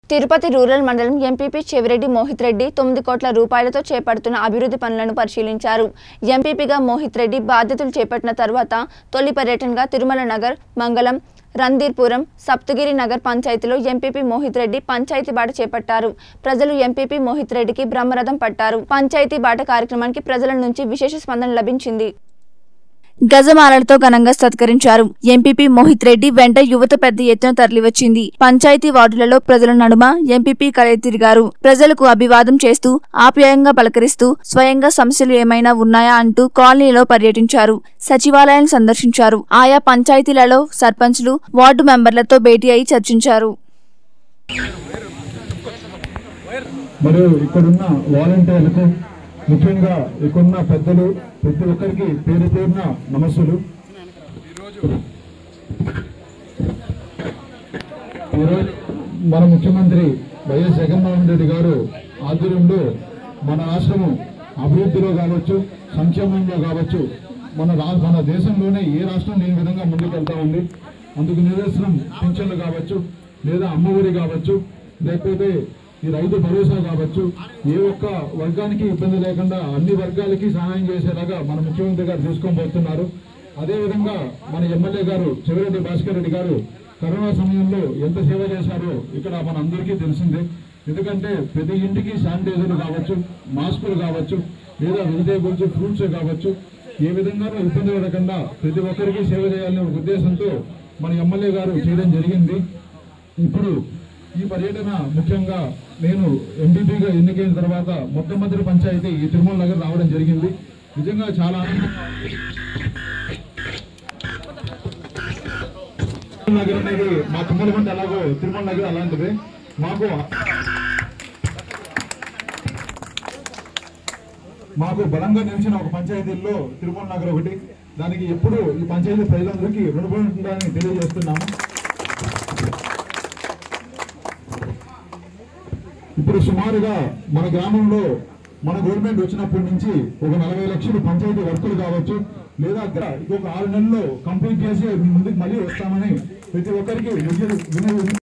Tirupati rural మండలం MPP Chevireddy Mohith Reddy తొమ్మిది కోట్ల రూపాయలతో చేపడుతున్న అభివృద్ధి పనులను పరిశీలించారు ఎంపీపీగా మోహిత్ రెడ్డి బాధ్యతలు చేపట్టిన తర్వాత తొలి పర్యటనగా తిరుమల నగర్ మంగళం రంధీర్పురం సప్తగిరి నగర్ పంచాయతీలో ఎంపీపీ మోహిత్ రెడ్డి పంచాయతీ బాట చేపట్టారు ప్రజలు ఎంపీపీ మోహిత్ రెడ్డికి బ్రహ్మరథం పట్టారు పంచాయతీ బాట కార్యక్రమానికి ప్రజల నుంచి విశేష స్పందన లభించింది గజమాలలతో ఘనంగా సత్కరించారు ఎంపీపీ మోహిత్ రెడ్డి వెంట యువత పెద్ద ఎత్తున తరలివచ్చింది పంచాయతీ వార్డులలో ప్రజల నడుమ ఎంపీపీ కలయి తిరిగారు ప్రజలకు అభివాదం చేస్తూ ఆప్యాయంగా పలకరిస్తూ స్వయంగా సమస్యలు ఏమైనా ఉన్నాయా అంటూ కాలనీలో పర్యటించారు సచివాలయాన్ని సందర్శించారు ఆయా పంచాయతీలలో సర్పంచ్లు వార్డు మెంబర్లతో భేటీ అయి చర్చించారు మరియు ఇక్కడున్న వాలంటీర్లకు ముఖ్యంగా ఇక్కడున్న పెద్దలు ప్రతి ఒక్కరికి పేరు పేరున నమస్సులు ఈరోజు మన ముఖ్యమంత్రి వైఎస్ జగన్మోహన్ రెడ్డి గారు ఆధ్వర్యంలో మన రాష్ట్రము అభివృద్ధిలో కావచ్చు సంక్షేమంలో కావచ్చు మన రా మన దేశంలోనే ఏ రాష్ట్రం లేని విధంగా ముందుకెళ్తా ఉంది అందుకు నిదర్శనం పింఛన్లు కావచ్చు లేదా అమ్మఒడి కావచ్చు లేకపోతే ఈ రైతు భరోసా కావచ్చు ఏ ఒక్క వర్గానికి ఇబ్బంది లేకుండా అన్ని వర్గాలకి సహాయం చేసేలాగా మన ముఖ్యమంత్రి గారు తీసుకొని పోతున్నారు అదేవిధంగా మన ఎమ్మెల్యే గారు చెవిరెడ్డి భాస్కర్ రెడ్డి గారు కరోనా సమయంలో ఎంత సేవ చేశారో ఇక్కడ మన అందరికీ తెలిసిందే ఎందుకంటే ప్రతి ఇంటికి శానిటైజర్లు కావచ్చు మాస్కులు కావచ్చు లేదా వెజిటేబుల్స్ ఫ్రూట్స్ కావచ్చు ఏ విధంగానూ ఇబ్బంది పడకుండా ప్రతి ఒక్కరికి సేవ చేయాలనే ఒక ఉద్దేశంతో మన ఎమ్మెల్యే గారు చేయడం జరిగింది ఇప్పుడు ఈ పర్యటన ముఖ్యంగా నేను ఎంపీపీగా ఎన్నికైన తర్వాత మొట్టమొదటి పంచాయతీ ఈ తిరుమల నగర్ రావడం జరిగింది నిజంగా చాలా ఆనందంగా ఉంది. తిరుమల నగర్ అనేది మా తుమ్మలగుంట ఎలాగో తిరుమల నగర్ అలాంటిది మాకు మాకు బలంగా నిలిచిన ఒక పంచాయతీల్లో తిరుమల నగర్ ఒకటి దానికి ఎప్పుడు ఈ పంచాయతీ ప్రజలందరికీ రుణపడి ఉంటుందని తెలియజేస్తున్నాము ఇప్పుడు సుమారుగా మన గ్రామంలో మన గవర్నమెంట్ వచ్చినప్పటి నుంచి ఒక నలభై లక్షలు పంచాయతీ వర్కులు కావచ్చు లేదా గ్ర- ఇంకొక ఆరు నెలల్లో కంప్లీట్ చేసి మీ ముందుకు మళ్ళీ వస్తామని ప్రతి ఒక్కరికి విజ్ఞ- వినయ